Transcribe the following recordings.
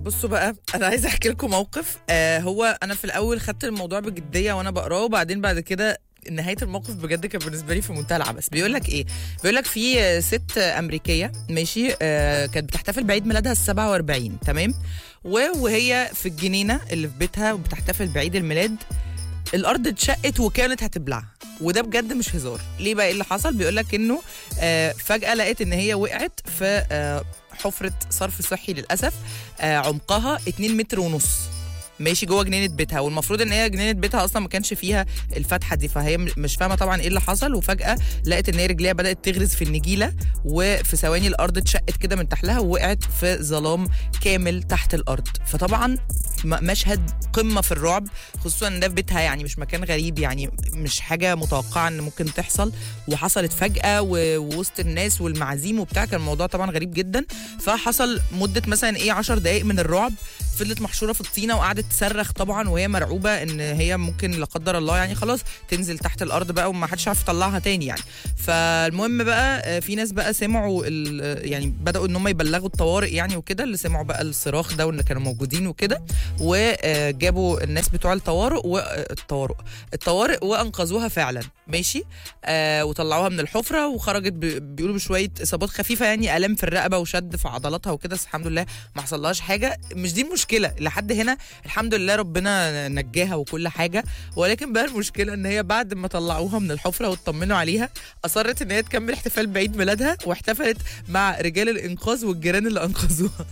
بصوا بقى انا عايزه احكي لكم موقف آه هو انا في الاول خدت الموضوع بجديه وانا بقراه وبعدين بعد كده نهايه الموقف بجد كان بالنسبه لي في منتهى العبث بيقول لك ايه بيقول لك في آه، ست امريكيه ماشي آه كانت بتحتفل بعيد ميلادها ال 47 تمام و- وهي في الجنينه اللي في بيتها وبتحتفل بعيد الميلاد الارض اتشقت وكانت هتبلعها وده بجد مش هزار ليه بقى ايه اللي حصل بيقول لك انه آه فجاه لقيت ان هي وقعت في آه حفره صرف صحي للاسف آه عمقها 2 متر ونص ماشي جوه جنينه بيتها والمفروض ان هي جنينه بيتها اصلا ما كانش فيها الفتحه دي فهي م- مش فاهمه طبعا ايه اللي حصل وفجاه لقت ان هي رجليها بدات تغرز في النجيله وفي ثواني الارض اتشقت كده من تحتها ووقعت في ظلام كامل تحت الارض فطبعا م- مشهد قمه في الرعب خصوصا ان ده في بيتها يعني مش مكان غريب يعني مش حاجه متوقعه ان ممكن تحصل وحصلت فجاه و- ووسط الناس والمعازيم وبتاع كان الموضوع طبعا غريب جدا فحصل مده مثلا ايه 10 دقائق من الرعب فضلت محشوره في الطينه وقعدت تصرخ طبعا وهي مرعوبه ان هي ممكن لا قدر الله يعني خلاص تنزل تحت الارض بقى وما حدش عارف يطلعها تاني يعني فالمهم بقى آه، في ناس بقى سمعوا ال- يعني بداوا ان هم يبلغوا الطوارئ يعني وكده اللي سمعوا بقى الصراخ ده وان كانوا موجودين وكده وجابوا الناس بتوع الطوارئ والطوارئ الطوارئ وانقذوها فعلا ماشي آه وطلعوها من الحفره وخرجت ب- بيقولوا بشويه اصابات خفيفه يعني الام في الرقبه وشد في عضلاتها وكده بس الحمد لله ما حصلهاش حاجه مش دي المشكله لحد هنا الحمد لله ربنا نجاها وكل حاجه ولكن بقى المشكله ان هي بعد ما طلعوها من الحفره واطمنوا عليها اصرت ان هي تكمل احتفال بعيد ميلادها واحتفلت مع رجال الانقاذ والجيران اللي انقذوها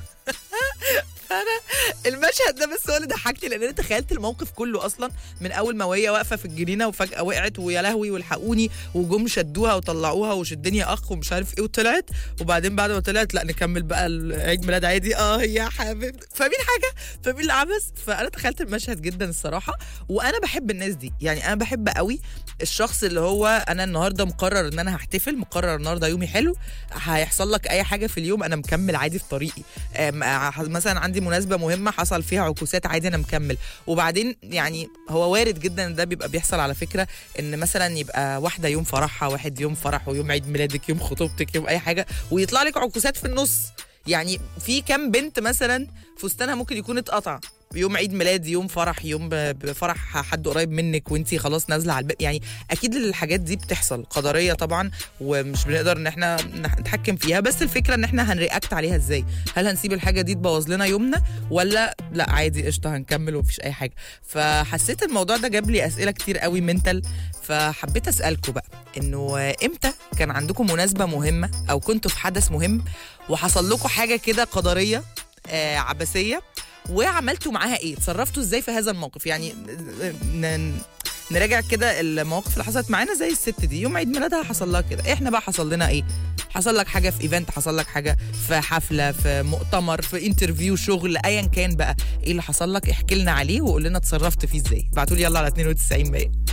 فانا المشهد ده بس هو اللي ضحكني لان انا تخيلت الموقف كله اصلا من اول ما وهي واقفه في الجنينه وفجاه وقعت ويا لهوي والحقوني وجم شدوها وطلعوها وشدني اخ ومش عارف ايه وطلعت وبعدين بعد ما طلعت لا نكمل بقى عيد ميلاد عادي اه يا حبيبتي فاهمين حاجه فاهمين العبث فانا تخيلت المشهد جدا الصراحه وانا بحب الناس دي يعني انا بحب قوي الشخص اللي هو انا النهارده مقرر ان انا هحتفل مقرر النهارده يومي حلو هيحصل لك اي حاجه في اليوم انا مكمل عادي في طريقي آم، آه، مثلا عندي مناسبه مهمه حصل فيها عكوسات عادي انا مكمل وبعدين يعني هو وارد جدا إن ده بيبقى بيحصل على فكره ان مثلا يبقى واحده يوم فرحها واحد يوم فرح ويوم عيد ميلادك يوم خطوبتك يوم اي حاجه ويطلع لك عكوسات في النص يعني في كام بنت مثلا فستانها ممكن يكون اتقطع يوم عيد ميلاد يوم فرح يوم ب- بفرح حد قريب منك وانتي خلاص نازله على الباب يعني اكيد الحاجات دي بتحصل قدريه طبعا ومش بنقدر ان احنا نح- نتحكم فيها بس الفكره ان احنا هنرياكت عليها ازاي هل هنسيب الحاجه دي تبوظ لنا يومنا ولا لا عادي قشطه هنكمل ومفيش اي حاجه فحسيت الموضوع ده جاب لي اسئله كتير قوي منتل فحبيت اسالكم بقى انه امتى كان عندكم مناسبه مهمه او كنتوا في حدث مهم وحصل لكم حاجه كده قدريه آه عبثيه وعملتوا معاها ايه اتصرفتوا ازاي في هذا الموقف يعني ن- نراجع كده المواقف اللي حصلت معانا زي الست دي يوم عيد ميلادها حصل لها كده احنا بقى حصل لنا ايه حصل لك حاجه في ايفنت حصل لك حاجه في حفله في مؤتمر في انترفيو شغل ايا كان بقى ايه اللي حصل لك احكي لنا عليه وقول لنا اتصرفت فيه ازاي ابعتوا لي يلا على 92 100